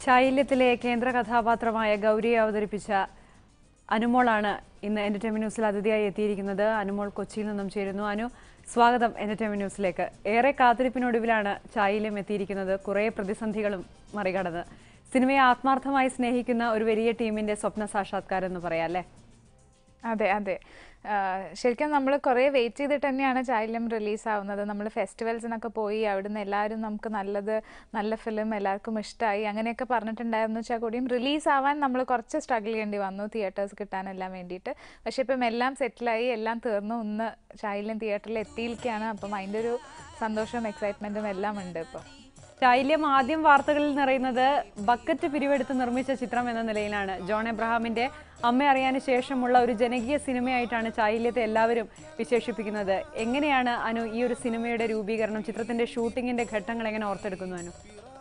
ചൈല്യത്തിലെ കേന്ദ്ര കഥാപാത്രമായ ഗൗരിയെ അവതരിപ്പിച്ച അനുമോളാണ് ഇന്ന് എന്റർടൈൻമെന്റ് ന്യൂസിൽ അതിഥിയായി എത്തിയിരിക്കുന്നത് അനുമോൾ കൊച്ചിയിൽ നിന്നും ചേരുന്നു അനു സ്വാഗതം എന്റർടൈൻമെന്റ് ന്യൂസിലേക്ക് ഏറെ കാത്തിരിപ്പിനൊടുവിലാണ് ചായില്യം എത്തിയിരിക്കുന്നത് കുറേ പ്രതിസന്ധികളും മറികടന്ന് സിനിമയെ ആത്മാർത്ഥമായി സ്നേഹിക്കുന്ന ഒരു വലിയ ടീമിന്റെ സ്വപ്ന സാക്ഷാത്കാരം എന്ന് പറയാം അല്ലേ അതെ അതെ ആഹ് ശരിക്കും നമ്മൾ കുറേ വെയിറ്റ് ചെയ്തിട്ട് തന്നെയാണ് ചൈൽഡം റിലീസ് ആവുന്നത് നമ്മൾ ഫെസ്റ്റിവൽസിനൊക്കെ പോയി അവിടുന്ന് എല്ലാവരും നമുക്ക് നല്ലത് നല്ല ഫിലിം എല്ലാവർക്കും ഇഷ്ടമായി അങ്ങനെയൊക്കെ പറഞ്ഞിട്ടുണ്ടായിരുന്നു വെച്ചാൽ കൂടിയും റിലീസ് ആവാൻ നമ്മൾ കുറച്ച് സ്ട്രഗിൾ ചെയ്യേണ്ടി വന്നു തിയേറ്റേഴ്സ് കിട്ടാനെല്ലാം വേണ്ടിയിട്ട് പക്ഷെ ഇപ്പം എല്ലാം സെറ്റിലായി എല്ലാം തീർന്നു ഇന്ന് ചൈൽഡം തിയേറ്ററിൽ എത്തിയിരിക്കുകയാണ് അപ്പം അതിൻ്റെ ഒരു സന്തോഷവും എക്സൈറ്റ്മെൻറ്റും എല്ലാം ഉണ്ട് ഇപ്പം ചൈല്യം ആദ്യം വാർത്തകളിൽ നിറയുന്നത് ബക്കറ്റ് പിരിവെടുത്ത് നിർമ്മിച്ച ചിത്രം എന്ന നിലയിലാണ് ജോൺ എബ്രഹാമിന്റെ അമ്മ അറിയാന് ശേഷമുള്ള ഒരു ജനകീയ സിനിമയായിട്ടാണ് ചൈല്യത്തെ എല്ലാവരും വിശേഷിപ്പിക്കുന്നത് എങ്ങനെയാണ് അനു ഈ ഒരു സിനിമയുടെ രൂപീകരണം ചിത്രത്തിന്റെ ഷൂട്ടിങ്ങിന്റെ ഘട്ടങ്ങൾ എങ്ങനെ ഓർത്തെടുക്കുന്നു അനു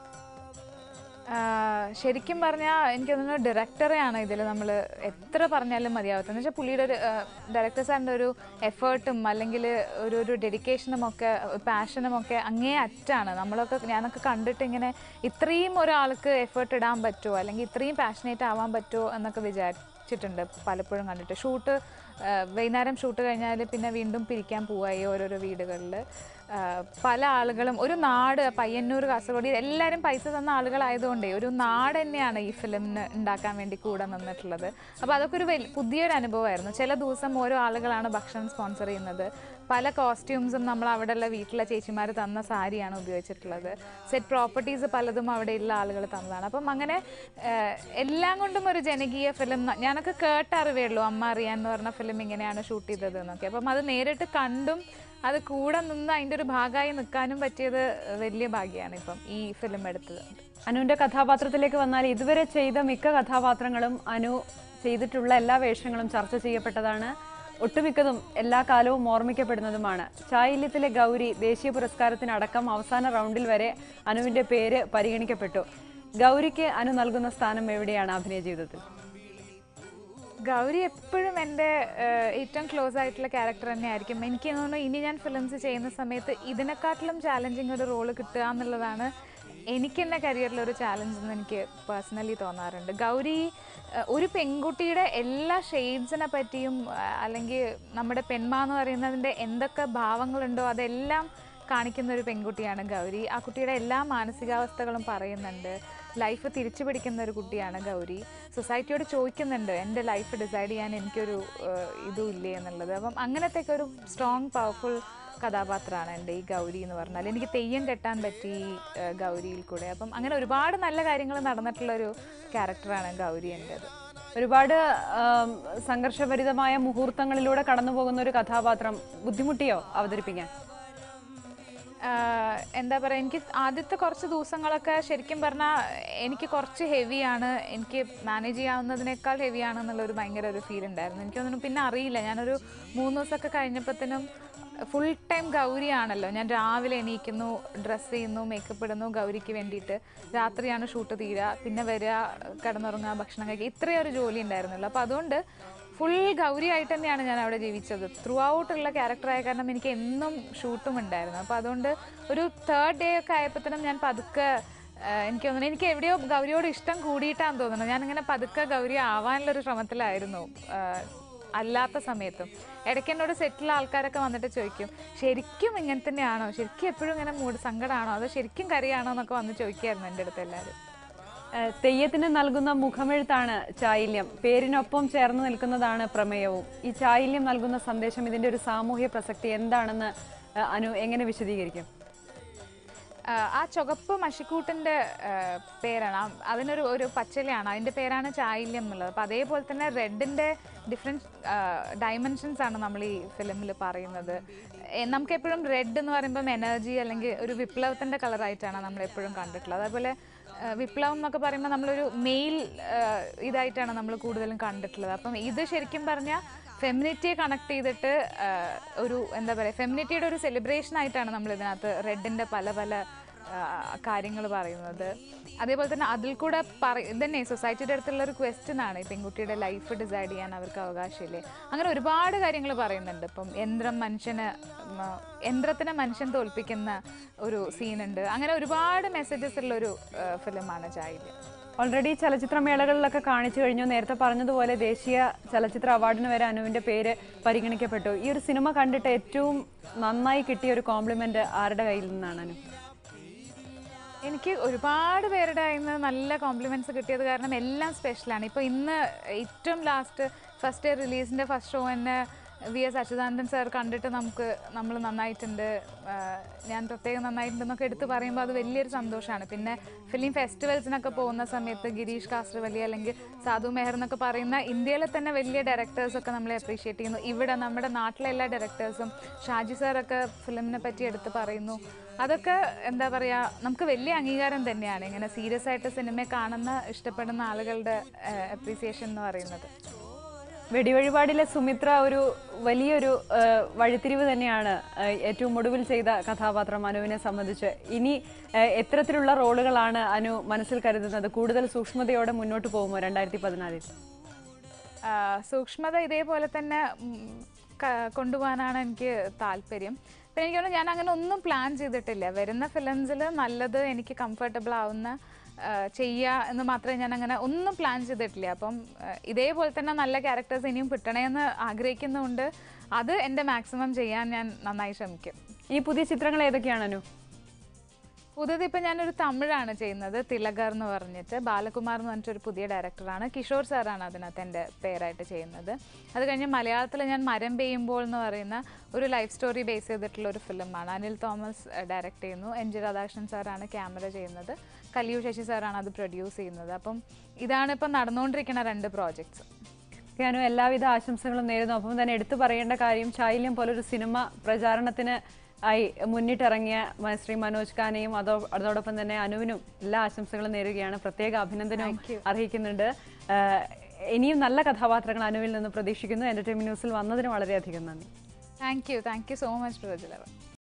ആഹ് ശരിക്കും പറഞ്ഞാൽ എനിക്ക് തോന്നുന്നു ഡയറക്ടറെയാണ് ഇതിൽ നമ്മൾ എത്ര പറഞ്ഞാലും മതിയാവത്ത എന്ന് വെച്ചാൽ പുള്ളിയുടെ ഒരു ഡയറക്ടർ സാറിൻ്റെ ഒരു എഫേർട്ടും അല്ലെങ്കിൽ ഒരു ഒരു ഡെഡിക്കേഷനും ഒക്കെ പാഷനും ഒക്കെ അങ്ങേ അറ്റാണ് നമ്മളൊക്കെ ഞാനൊക്കെ കണ്ടിട്ട് ഇങ്ങനെ ഇത്രയും ഒരാൾക്ക് എഫേർട്ട് ഇടാൻ പറ്റുമോ അല്ലെങ്കിൽ ഇത്രയും പാഷനേറ്റ് ആവാൻ പറ്റുമോ എന്നൊക്കെ വിചാരിച്ചിട്ടുണ്ട് പലപ്പോഴും കണ്ടിട്ട് ഷൂട്ട് വൈകുന്നേരം ഷൂട്ട് കഴിഞ്ഞാൽ പിന്നെ വീണ്ടും പിരിക്കാൻ പോവായി ഓരോരോ വീടുകളിൽ പല ആളുകളും ഒരു നാട് പയ്യന്നൂർ കാസർഗോഡ് എല്ലാവരും പൈസ തന്ന ആളുകളായതുകൊണ്ടേ ഒരു നാട് തന്നെയാണ് ഈ ഫിലിമിന് ഉണ്ടാക്കാൻ വേണ്ടി കൂടെ നിന്നിട്ടുള്ളത് അപ്പോൾ അതൊക്കെ ഒരു വലിയ പുതിയൊരു അനുഭവമായിരുന്നു ചില ദിവസം ഓരോ ആളുകളാണ് ഭക്ഷണം സ്പോൺസർ ചെയ്യുന്നത് പല കോസ്റ്റ്യൂംസും നമ്മൾ അവിടെയുള്ള വീട്ടിലെ ചേച്ചിമാർ തന്ന സാരിയാണ് ഉപയോഗിച്ചിട്ടുള്ളത് സെറ്റ് പ്രോപ്പർട്ടീസ് പലതും അവിടെയുള്ള ആളുകൾ തന്നതാണ് അപ്പം അങ്ങനെ ഏഹ്, എല്ലാം കൊണ്ടും ഒരു ജനകീയ ഫിലിം ഞാനൊക്കെ കേട്ടറിവേ ഉള്ളൂ അമ്മ അറിയാൻ എന്ന് പറഞ്ഞ ഫിലിം ഇങ്ങനെയാണ് ഷൂട്ട് ചെയ്തത് എന്നൊക്കെ അപ്പം അത് നേരിട്ട് കണ്ടും അത് കൂടെ നിന്ന് അതിൻ്റെ ഒരു ഭാഗമായി നിൽക്കാനും പറ്റിയത് വലിയ ഭാഗ്യമാണ് ഇപ്പം ഈ ഫിലിം എടുത്തത് അനുവിന്റെ കഥാപാത്രത്തിലേക്ക് വന്നാൽ ഇതുവരെ ചെയ്ത മിക്ക കഥാപാത്രങ്ങളും അനു ചെയ്തിട്ടുള്ള എല്ലാ വേഷങ്ങളും ചർച്ച ചെയ്യപ്പെട്ടതാണ് ഒട്ടുമിക്കതും എല്ലാ കാലവും ഓർമ്മിക്കപ്പെടുന്നതുമാണ് ചായില്യത്തിലെ ഗൗരി ദേശീയ പുരസ്കാരത്തിനടക്കം അവസാന റൗണ്ടിൽ വരെ അനുവിന്റെ പേര് പരിഗണിക്കപ്പെട്ടു ഗൗരിക്ക് അനു നൽകുന്ന സ്ഥാനം എവിടെയാണ് അഭിനയ ജീവിതത്തിൽ ഗൗരി എപ്പോഴും എൻ്റെ ഏഹ്, ഏറ്റവും ക്ലോസ് ആയിട്ടുള്ള ക്യാരക്ടർ തന്നെയായിരിക്കും എനിക്ക് തോന്നുന്നു ഇനി ഞാൻ ഫിലിംസ് ചെയ്യുന്ന സമയത്ത് ഇതിനെക്കാട്ടിലും ചാലഞ്ചിങ് ഒരു റോള് കിട്ടുക എന്നുള്ളതാണ് എനിക്ക് എൻ്റെ കരിയറിൽ ഒരു ചാലഞ്ച് എന്ന് എനിക്ക് പേഴ്സണലി തോന്നാറുണ്ട് ഗൗരി ഏഹ്, ഒരു പെൺകുട്ടിയുടെ എല്ലാ ഷെയ്ഡ്സിനെ പറ്റിയും ഏഹ്, അല്ലെങ്കിൽ നമ്മുടെ പെൺമ എന്ന് പറയുന്നതിൻ്റെ എന്തൊക്കെ ഭാവങ്ങളുണ്ടോ അതെല്ലാം കാണിക്കുന്ന ഒരു പെൺകുട്ടിയാണ് ഗൗരി ആ കുട്ടിയുടെ എല്ലാ മാനസികാവസ്ഥകളും പറയുന്നുണ്ട് ലൈഫ് തിരിച്ചു പിടിക്കുന്ന ഒരു കുട്ടിയാണ് ഗൗരി സൊസൈറ്റിയോട് ചോദിക്കുന്നുണ്ട് എൻ്റെ ലൈഫ് ഡിസൈഡ് ചെയ്യാൻ എനിക്കൊരു ഏഹ്, ഇതും ഇല്ലേ എന്നുള്ളത് അപ്പം അങ്ങനത്തെ ഒരു സ്ട്രോങ് പവർഫുൾ കഥാപാത്രമാണ് എൻ്റെ ഈ ഗൗരി എന്ന് പറഞ്ഞാൽ എനിക്ക് തെയ്യം കെട്ടാൻ പറ്റി ഈ, ഏഹ്, ഗൗരിയിൽ കൂടെ അപ്പം അങ്ങനെ ഒരുപാട് നല്ല കാര്യങ്ങൾ നടന്നിട്ടുള്ള ഒരു ക്യാരക്ടറാണ് ഗൗരി എൻ്റെത് ഒരുപാട് ആം, സംഘർഷഭരിതമായ മുഹൂർത്തങ്ങളിലൂടെ കടന്നു പോകുന്ന ഒരു കഥാപാത്രം ബുദ്ധിമുട്ടിയോ അവതരിപ്പിക്കാൻ ആഹ് എന്താ പറയുക എനിക്ക് ആദ്യത്തെ കുറച്ച് ദിവസങ്ങളൊക്കെ ശരിക്കും പറഞ്ഞാൽ എനിക്ക് കുറച്ച് ഹെവിയാണ് എനിക്ക് മാനേജ് ചെയ്യാവുന്നതിനേക്കാൾ ഹെവിയാണ് എന്നുള്ളൊരു ഭയങ്കര ഒരു ഫീൽ ഉണ്ടായിരുന്നു എനിക്ക് തോന്നുന്നു പിന്നെ അറിയില്ല ഞാനൊരു മൂന്ന് ദിവസമൊക്കെ കഴിഞ്ഞപ്പോഴത്തേനും ഫുൾ ടൈം ഗൗരിയാണല്ലോ ഞാൻ രാവിലെ എണീക്കുന്നു ഡ്രസ്സ് ചെയ്യുന്നു മേക്കപ്പ് ഇടുന്നു ഗൗരിക്ക് വേണ്ടിയിട്ട് രാത്രിയാണ് ഷൂട്ട് തീരുക പിന്നെ വരിക കിടന്നുറങ്ങുക ഭക്ഷണം കഴിക്കുക ഇത്രയും ഒരു ജോലി ഉണ്ടായിരുന്നുള്ളൂ അപ്പോൾ അതുകൊണ്ട് ഫുൾ ഗൗരി ആയിട്ട് തന്നെയാണ് ഞാൻ അവിടെ ജീവിച്ചത് ത്രൂ ഔട്ട് ഉള്ള ക്യാരക്ടറായ കാരണം എനിക്ക് എന്നും ഷൂട്ടും ഉണ്ടായിരുന്നു അപ്പോൾ അതുകൊണ്ട് ഒരു തേർഡ് ഡേ ഒക്കെ ആയപ്പോഴത്തേനും ഞാൻ പതുക്കെ ആഹ് എനിക്ക് തോന്നുന്നു എനിക്ക് എവിടെയോ ഗൗരിയോട് ഇഷ്ടം കൂടിയിട്ടാന്ന് തോന്നുന്നു ഞാനിങ്ങനെ പതുക്കെ ഗൗരി ആവാനുള്ളൊരു ശ്രമത്തിലായിരുന്നു ആഹ് അല്ലാത്ത സമയത്തും ഇടയ്ക്ക് എന്നോട് സെറ്റിൽ ആൾക്കാരൊക്കെ വന്നിട്ട് ചോദിക്കും ശരിക്കും ഇങ്ങനെ തന്നെയാണോ ശരിക്കും എപ്പോഴും ഇങ്ങനെ മൂഡ് സങ്കടമാണോ അതോ ശരിക്കും കരയാണോ എന്നൊക്കെ വന്ന് ചോദിക്കായിരുന്നു എൻ്റെ അടുത്ത് എല്ലാവരും ഏഹ് തെയ്യത്തിന് നൽകുന്ന മുഖമെഴുത്താണ് ചായില്യം പേരിനൊപ്പം ചേർന്ന് നിൽക്കുന്നതാണ് പ്രമേയവും ഈ ചായില്യം നൽകുന്ന സന്ദേശം ഇതിന്റെ ഒരു സാമൂഹ്യ പ്രസക്തി എന്താണെന്ന് ഏഹ് അനു എങ്ങനെ വിശദീകരിക്കും ആഹ് ആ ചുവപ്പ് മഷിക്കൂട്ടിൻ്റെ പേരാണ് ആ- അതിനൊരു ഒരു പച്ചിലയാണ് അതിൻ്റെ പേരാണ് ചായില്യം എന്നുള്ളത് അപ്പോൾ അതേപോലെ തന്നെ റെഡിൻ്റെ ഡിഫറെൻറ്റ് ഡയമെൻഷൻസ് ആണ് നമ്മൾ ഈ ഫിലിമിൽ പറയുന്നത് എ- നമുക്ക് എപ്പോഴും റെഡ് എന്ന് പറയുമ്പം എനർജി അല്ലെങ്കിൽ ഒരു വിപ്ലവത്തിൻ്റെ കളറായിട്ടാണ് നമ്മൾ എപ്പോഴും കണ്ടിട്ടുള്ളത് അതേപോലെ ആഹ് വിപ്ലവം എന്നൊക്കെ പറയുമ്പോൾ നമ്മളൊരു മെയിൽ ഇതായിട്ടാണ് നമ്മൾ കൂടുതലും കണ്ടിട്ടുള്ളത് അപ്പം ഇത് ശരിക്കും പറഞ്ഞാൽ ഫെമിനിറ്റിയെ കണക്ട് ചെയ്തിട്ട് ആഹ്, ഒരു എന്താ പറയുക ഫെമിനിറ്റിയുടെ ഒരു സെലിബ്രേഷൻ ആയിട്ടാണ് നമ്മൾ ഇതിനകത്ത് റെഡിൻ്റെ പല പല കാര്യങ്ങൾ പറയുന്നത് അതേപോലെ തന്നെ അതിൽ കൂടെ പറ ഇതന്നെ സൊസൈറ്റിയുടെ അടുത്തുള്ള ഒരു ക്വസ്റ്റ്യൻ ആണ് ഈ പെൺകുട്ടിയുടെ ലൈഫ് ഡിസൈഡ് ചെയ്യാൻ അവർക്ക് അവകാശമില്ലേ അങ്ങനെ ഒരുപാട് കാര്യങ്ങൾ പറയുന്നുണ്ട് ഇപ്പം യന്ത്രം മനുഷ്യന് ഉം, യന്ത്രത്തിനെ മനുഷ്യൻ തോൽപ്പിക്കുന്ന ഒരു സീനുണ്ട് അങ്ങനെ ഒരുപാട് മെസ്സേജസ് ഉള്ള ഒരു ഫിലിമാണ് ചായില്യം ഓൾറെഡി ചലച്ചിത്രമേളകളിലൊക്കെ കാണിച്ചു കഴിഞ്ഞു നേരത്തെ പറഞ്ഞതുപോലെ ദേശീയ ചലച്ചിത്ര അവാർഡിന് വരെ അനുവിന്റെ പേര് പരിഗണിക്കപ്പെട്ടു ഈ ഒരു സിനിമ കണ്ടിട്ട് ഏറ്റവും നന്നായി കിട്ടിയ ഒരു കോംപ്ലിമെന്റ് ആരുടെ കയ്യിൽ നിന്നാണ് അനു എനിക്ക് ഒരുപാട് പേരുടെ കയ്യിൽ നിന്ന് നല്ല കോംപ്ലിമെന്റ്സ് കിട്ടിയത് കാരണം എല്ലാം സ്പെഷ്യലാണ് ഇപ്പോൾ ഇന്ന് ഏറ്റവും ലാസ്റ്റ് ഫസ്റ്റ് ഇയർ റിലീസിൻ്റെ ഫസ്റ്റ് ഷോ തന്നെ വി എസ് അച്യുതാനന്ദൻ സാർ കണ്ടിട്ട് നമുക്ക് നമ്മൾ നന്നായിട്ടുണ്ട് ആ, ഞാൻ പ്രത്യേകം നന്നായിട്ടുണ്ടെന്നൊക്കെ എടുത്ത് പറയുമ്പോൾ അത് വലിയൊരു സന്തോഷമാണ് പിന്നെ ഫിലിം ഫെസ്റ്റിവൽസിനൊക്കെ പോകുന്ന സമയത്ത് ഗിരീഷ് കാസർവലി അല്ലെങ്കിൽ സാധു മെഹർ എന്നൊക്കെ പറയുന്ന ഇന്ത്യയിലെ തന്നെ വലിയ ഡയറക്ടേഴ്സൊക്കെ നമ്മളെ അപ്രീഷിയേറ്റ് ചെയ്യുന്നു ഇവിടെ നമ്മുടെ നാട്ടിലെ എല്ലാ ഡയറക്ടേഴ്സും ഷാജി സാറൊക്കെ ഫിലിമിനെ പറ്റി എടുത്ത് പറയുന്നു അതൊക്കെ എന്താ പറയുക നമുക്ക് വലിയ അംഗീകാരം തന്നെയാണ് ഇങ്ങനെ സീരിയസ് ആയിട്ട് സിനിമയെ കാണുന്ന ഇഷ്ടപ്പെടുന്ന ആളുകളുടെ അപ്രീസിയേഷൻ എന്ന് പറയുന്നത് വെടിവഴിപാടിലെ സുമിത്ര ഒരു വലിയൊരു ആ, വഴിത്തിരിവ് തന്നെയാണ് ആ, ഏറ്റവും ഒടുവിൽ ചെയ്ത കഥാപാത്രം അനുവിനെ സംബന്ധിച്ച് ഇനി ആ, എത്തരത്തിലുള്ള റോളുകളാണ് അനു മനസ്സിൽ കരുതുന്നത് കൂടുതൽ സൂക്ഷ്മതയോടെ മുന്നോട്ട് പോകുമോ രണ്ടായിരത്തി പതിനാലിൽ ആ, സൂക്ഷ്മത ഇതേപോലെ തന്നെ ഉം, ക- കൊണ്ടുപോകാനാണ് എനിക്ക് താല്പര്യം പിന്നെ എനിക്ക് തോന്നുന്നു ഞാൻ അങ്ങനെ ഒന്നും പ്ലാൻ ചെയ്തിട്ടില്ല വരുന്ന ഫിലിംസിൽ നല്ലത് എനിക്ക് കംഫർട്ടബിൾ ആവുന്ന ആ, ചെയ്യുക എന്ന് മാത്രമേ ഞാൻ അങ്ങനെ ഒന്നും പ്ലാൻ ചെയ്തിട്ടില്ല അപ്പം ആ, ഇതേപോലെ തന്നെ നല്ല ക്യാരക്ടേഴ്സ് ഇനിയും കിട്ടണമെന്ന് ആഗ്രഹിക്കുന്നുണ്ട് അത് എൻ്റെ മാക്സിമം ചെയ്യാൻ ഞാൻ നന്നായി ശ്രമിക്കും ഈ പുതിയ ചിത്രങ്ങൾ ഏതൊക്കെയാണ് അനു പുതിയത് ഇപ്പം ഞാനൊരു തമിഴാണ് ചെയ്യുന്നത് തിലകർ എന്ന് പറഞ്ഞിട്ട് ബാലകുമാർ എന്ന് പറഞ്ഞിട്ടൊരു പുതിയ ഡയറക്ടറാണ് കിഷോർ സാറാണ് അതിനകത്ത് എൻ്റെ പേരായിട്ട് ചെയ്യുന്നത് അത് കഴിഞ്ഞ് മലയാളത്തിൽ ഞാൻ മരം പെയ്യുമ്പോൾ എന്ന് പറയുന്ന ഒരു ലൈഫ് സ്റ്റോറി ബേസ് ചെയ്തിട്ടുള്ള ഒരു ഫിലിമാണ് അനിൽ തോമസ് ഡയറക്റ്റ് ചെയ്യുന്നു എൻ ജി രാധാകൃഷ്ണൻ സാറാണ് ക്യാമറ ചെയ്യുന്നത് കലിയു ശശി സാറാണ് അത് പ്രൊഡ്യൂസ് ചെയ്യുന്നത് അപ്പം ഇതാണ് ഇപ്പം നടന്നുകൊണ്ടിരിക്കുന്ന രണ്ട് പ്രോജക്ട്സ് ഞാനും എല്ലാവിധ ആശംസകളും നേരുന്നു ഒപ്പം തന്നെ എടുത്തു പറയേണ്ട കാര്യം ചൈല്യം പോലൊരു സിനിമ പ്രചാരണത്തിന് ആയി മുന്നിട്ടിറങ്ങിയ മ- ശ്രീ മനോജ് ഖാനെയും അതോ അതോടൊപ്പം തന്നെ അനുവിനും എല്ലാ ആശംസകളും നേരുകയാണ് പ്രത്യേക അഭിനന്ദനവും അർഹിക്കുന്നുണ്ട് ആഹ് ഇനിയും നല്ല കഥാപാത്രങ്ങൾ അനുവിൽ നിന്ന് പ്രതീക്ഷിക്കുന്നു എന്റർടൈൻമെന്റ് ന്യൂസിൽ വന്നതിന് വളരെയധികം നന്ദി thank you thank you so much പ്രജലവ